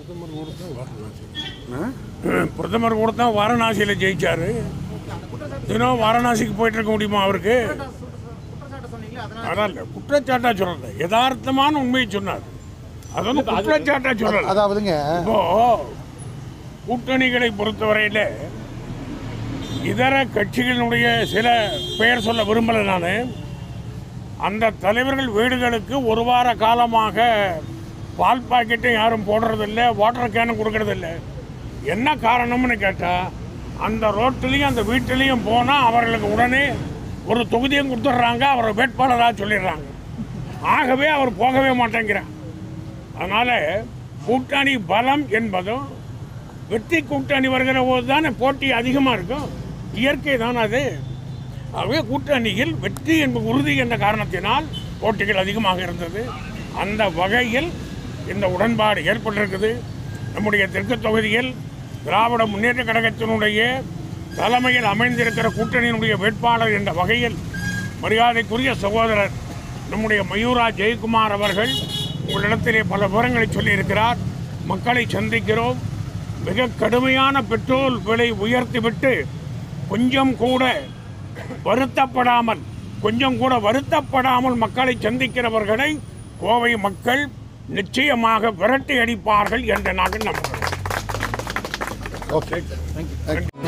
பிரதமர் கூட தான் வாரணாசியில் ஜெயிச்சாரு தினம் வாரணாசிக்கு போயிட்டு இருக்க முடியுமா அவருக்கு அதான் இல்லை குற்றச்சாட்டா சொல்லல யதார்த்தமான உண்மையை சொன்னார் அது வந்து குற்றச்சாட்டா சொல்லல அதாவதுங்க இப்போ கூட்டணிகளை பொறுத்தவரையில் இதர கட்சிகளினுடைய சில பெயர் சொல்ல விரும்பலை நான் அந்த தலைவர்கள் வீடுகளுக்கு ஒரு வார காலமாக பால் பாக்கெட்டும் யாரும் போடுறதில்ல வாட்டர் கேனும் கொடுக்கறதில்ல என்ன காரணம்னு கேட்டால் அந்த ரோட்டிலையும் அந்த வீட்டிலையும் போனால் அவர்களுக்கு உடனே ஒரு தொகுதியும் கொடுத்துட்றாங்க அவரை வேட்பாளராக சொல்லிடுறாங்க ஆகவே அவர் போகவே மாட்டேங்கிறார் அதனால் கூட்டணி பலம் என்பதும் வெற்றி கூட்டணி வருகிற போது தானே போட்டி அதிகமாக இருக்கும் இயற்கை தான் அது ஆகவே கூட்டணியில் வெற்றி என்பது உறுதி என்ற காரணத்தினால் போட்டிகள் அதிகமாக இருந்தது அந்த வகையில் இந்த உடன்பாடு ஏற்பட்டிருக்குது நம்முடைய தெற்கு தொகுதியில் திராவிட முன்னேற்ற கழகத்தினுடைய தலைமையில் அமைந்திருக்கிற கூட்டணியினுடைய வேட்பாளர் என்ற வகையில் மரியாதைக்குரிய சகோதரர் நம்முடைய மயூரா ஜெயக்குமார் அவர்கள் உங்களிடத்திலே பல விவரங்களை சொல்லியிருக்கிறார் மக்களை சந்திக்கிறோம் மிக கடுமையான பெட்ரோல் விலை உயர்த்திவிட்டு கொஞ்சம் கூட வருத்தப்படாமல் கொஞ்சம் கூட வருத்தப்படாமல் மக்களை சந்திக்கிறவர்களை கோவை மக்கள் நிச்சயமாக விரட்டி அடிப்பார்கள் என்று நாங்கள் நம்புகிறோம் ஓகே தேங்க்யூ